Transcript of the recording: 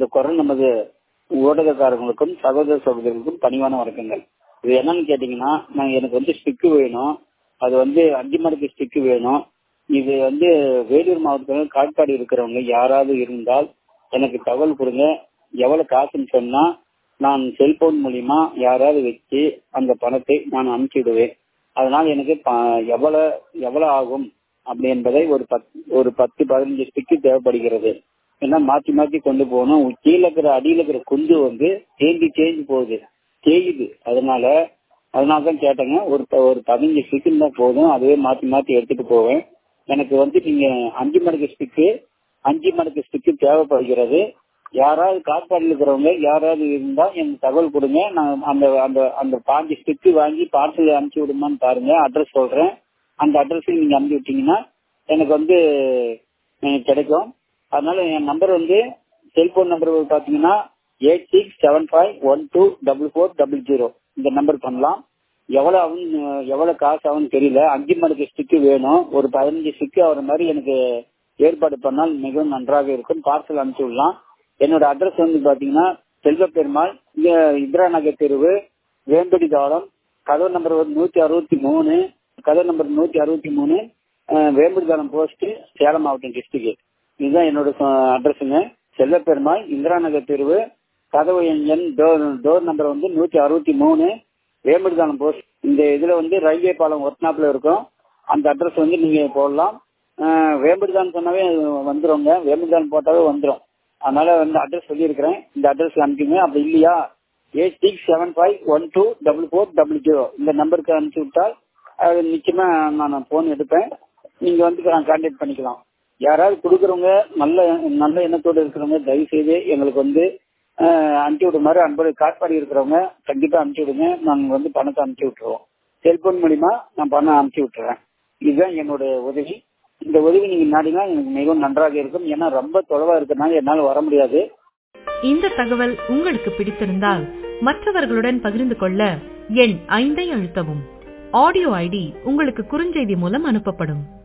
இந்த குரல் நமது ஊடகக்காரங்களுக்கும் சகோதர சகோதரிகளுக்கும் பணிவான வணக்கங்கள் இது என்னன்னு கேட்டீங்கன்னா நான் எனக்கு வந்து ஸ்டிக்கு வேணும் அது வந்து அஞ்சு மணிக்கு ஸ்டிக்கு வேணும் இது வந்து வேலூர் மாவட்டத்தில் காட்பாடி இருக்கிறவங்க யாராவது இருந்தால் எனக்கு தகவல் கொடுங்க எவ்வளவு காசுன்னு சொன்னா நான் செல்போன் மூலியமா யாராவது வச்சு அந்த பணத்தை நான் அனுப்பிச்சிடுவேன் அதனால எனக்கு எவ்வளவு எவ்வளவு ஆகும் அப்படி என்பதை ஒரு பத் ஒரு பத்து பதினஞ்சு ஸ்டிக்கு தேவைப்படுகிறது ஏன்னா மாத்தி மாத்தி கொண்டு போகணும் கீழே இருக்கிற அடியில இருக்கிற குண்டு வந்து தேங்கி தேஞ்சு போகுது தேயுது அதனால அதனால தான் கேட்டேங்க ஒரு ஒரு பதினஞ்சு ஸ்டிக்கு இருந்தா போதும் அதுவே மாத்தி மாத்தி எடுத்துட்டு போவேன் எனக்கு வந்து நீங்க அஞ்சு மணிக்கு ஸ்டிக்கு அஞ்சு மணிக்கு ஸ்டிக்கு தேவைப்படுகிறது யாராவது காட்பாடியில் இருக்கிறவங்க யாராவது இருந்தா எனக்கு தகவல் கொடுங்க நான் அந்த அந்த அந்த பாஞ்சு ஸ்டிக்கு வாங்கி பார்சல் அனுப்பிச்சு விடுமான்னு பாருங்க அட்ரஸ் சொல்றேன் அந்த அட்ரஸுக்கு நீங்க அனுப்பி விட்டீங்கன்னா எனக்கு வந்து கிடைக்கும் அதனால என் நம்பர் வந்து செல்போன் நம்பர் பாத்தீங்கன்னா eight six seven five one two double four double zero இந்த நம்பர் பண்ணலாம் எவ்வளவு ஆகும் எவ்வளவு காசு ஆகும்னு தெரியல அஞ்சு மணிக்கு ஸ்டிக்கு வேணும் ஒரு பதினஞ்சு ஸ்டிக்கு ஆகிற மாதிரி எனக்கு ஏற்பாடு பண்ணால் மிகவும் நன்றாக இருக்கும் பார்சல் அனுப்பிச்சு விடலாம் என்னோட அட்ரஸ் வந்து பாத்தீங்கன்னா செல்வ பெருமாள் இங்க இந்திரா நகர் தெருவு வேம்படி தாளம் கதவு நம்பர் வந்து நூத்தி அறுபத்தி மூணு கதவு நம்பர் நூத்தி அறுபத்தி மூணு வேம்படி தாளம் போஸ்ட் சேலம் மாவட்டம் டிஸ்ட்ரிக்ட் இதுதான் என்னோட அட்ரஸுங்க செல்வ பெருமாள் இந்திரா நகர் தெருவு கதவு எண் டோர் டோர் நம்பர் வந்து நூத்தி அறுபத்தி மூணு வேம்படிதானம் போஸ்ட் இந்த இதுல வந்து ரயில்வே பாலம் ஒர்க்னாப்ல இருக்கும் அந்த அட்ரஸ் வந்து நீங்க போடலாம் வேம்படிதான் சொன்னாவே வந்துருங்க வேம்படிதான் போட்டாவே வந்துடும் அதனால வந்து அட்ரஸ் சொல்லியிருக்கிறேன் இந்த அட்ரஸ் அனுப்பிங்க அப்படி இல்லையா eight six seven five one two double four double zero இந்த நம்பருக்கு அனுப்பிச்சு விட்டால் அது நிச்சயமா நான் போன் எடுப்பேன் நீங்க வந்து கான்டாக்ட் பண்ணிக்கலாம் யாராவது கொடுக்குறவங்க நல்ல நல்ல எண்ணத்தோடு இருக்கிறவங்க தயவு செய்து எங்களுக்கு வந்து அனுப்பிச்சு விடுமாறு அன்போடு காட்பாடி இருக்கிறவங்க கண்டிப்பா அனுப்பிச்சு விடுங்க நாங்க வந்து பணத்தை அனுப்பிச்சு விட்டுருவோம் செல்போன் மூலியமா நான் பணம் அனுப்பிச்சு விட்டுறேன் இதுதான் என்னோட உதவி இந்த உதவி நீங்க நாடினா எனக்கு மிகவும் நன்றாக இருக்கும் ஏன்னா ரொம்ப தொலைவா இருக்கிறதுனால என்னால வர முடியாது இந்த தகவல் உங்களுக்கு பிடித்திருந்தால் மற்றவர்களுடன் பகிர்ந்து கொள்ள எண் ஐந்தை அழுத்தவும் ஆடியோ ஐடி உங்களுக்கு குறுஞ்செய்தி மூலம் அனுப்பப்படும்